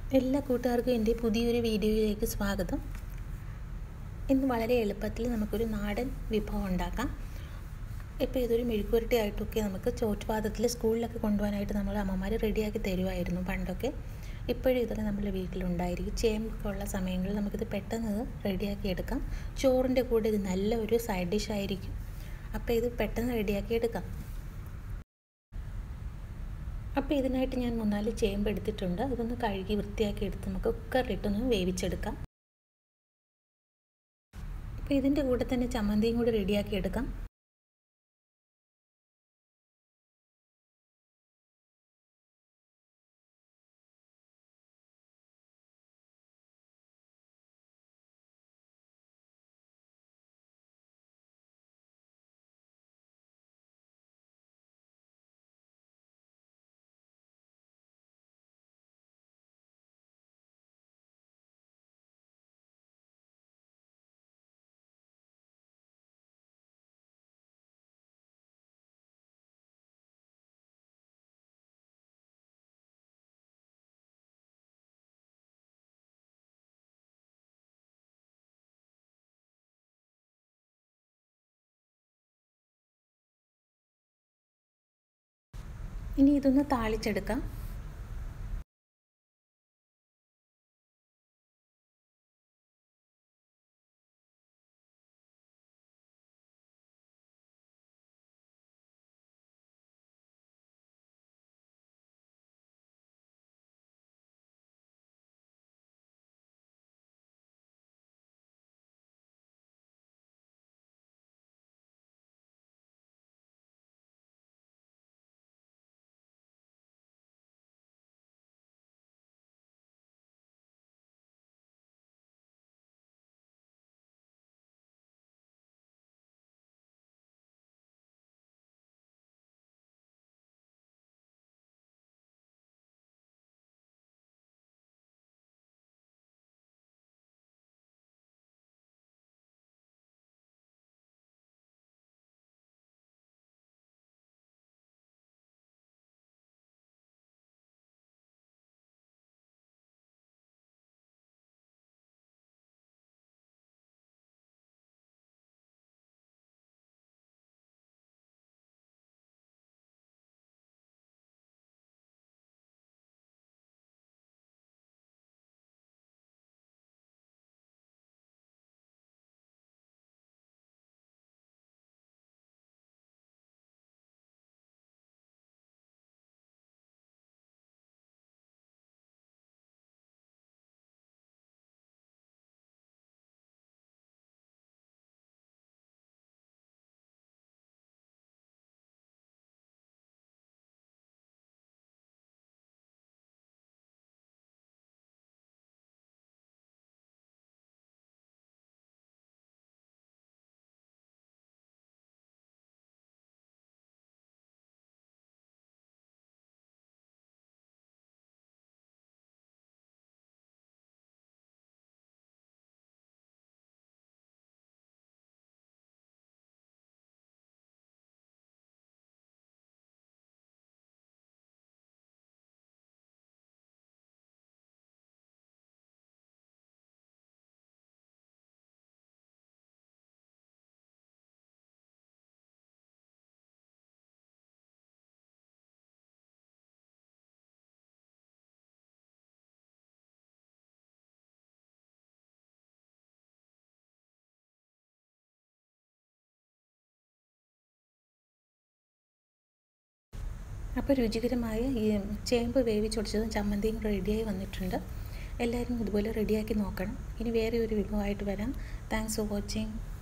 എല്ലാ കൂട്ടുകാർക്കും എൻ്റെ പുതിയൊരു വീഡിയോയിലേക്ക് സ്വാഗതം ഇന്ന് വളരെ എളുപ്പത്തിൽ നമുക്കൊരു നാടൻ വിഭവം ഉണ്ടാക്കാം ഇപ്പോൾ ഇതൊരു മെഴുക്കുവരട്ടി ആയിട്ടൊക്കെ നമുക്ക് ചോറ്റുപാത്രത്തിൽ സ്കൂളിലൊക്കെ കൊണ്ടുപോകാനായിട്ട് നമ്മൾ അമ്മമാർ റെഡിയാക്കി തരുമായിരുന്നു പണ്ടൊക്കെ ഇപ്പോഴും ഇതൊക്കെ നമ്മുടെ വീട്ടിലുണ്ടായിരിക്കും ചേമ്പൊക്കെ ഉള്ള സമയങ്ങളിൽ നമുക്കിത് പെട്ടെന്ന് റെഡിയാക്കി എടുക്കാം ചോറിൻ്റെ കൂടെ ഇത് നല്ല ഒരു സൈഡ് ഡിഷ് ആയിരിക്കും അപ്പോൾ ഇത് പെട്ടെന്ന് റെഡിയാക്കി എടുക്കാം അപ്പോൾ ഇതിനായിട്ട് ഞാൻ മൂന്നാല് ചേമ്പ് എടുത്തിട്ടുണ്ട് ഇതൊന്ന് കഴുകി വൃത്തിയാക്കി എടുത്ത് നമുക്ക് കുക്കറിലിട്ടൊന്ന് വേവിച്ചെടുക്കാം അപ്പോൾ ഇതിൻ്റെ കൂടെ തന്നെ ചമ്മന്തിയും കൂടി റെഡിയാക്കി എടുക്കാം ഇനി ഇതൊന്ന് താളിച്ചെടുക്കാം അപ്പോൾ രുചികരമായ ഈ ചേമ്പ് വേവിച്ചൊടിച്ചതും ചമ്മന്തിയും റെഡിയായി വന്നിട്ടുണ്ട് എല്ലാവരും ഇതുപോലെ റെഡിയാക്കി നോക്കണം ഇനി വേറെ ഒരു വിഭവമായിട്ട് വരാം താങ്ക്സ് ഫോർ വാച്ചിങ്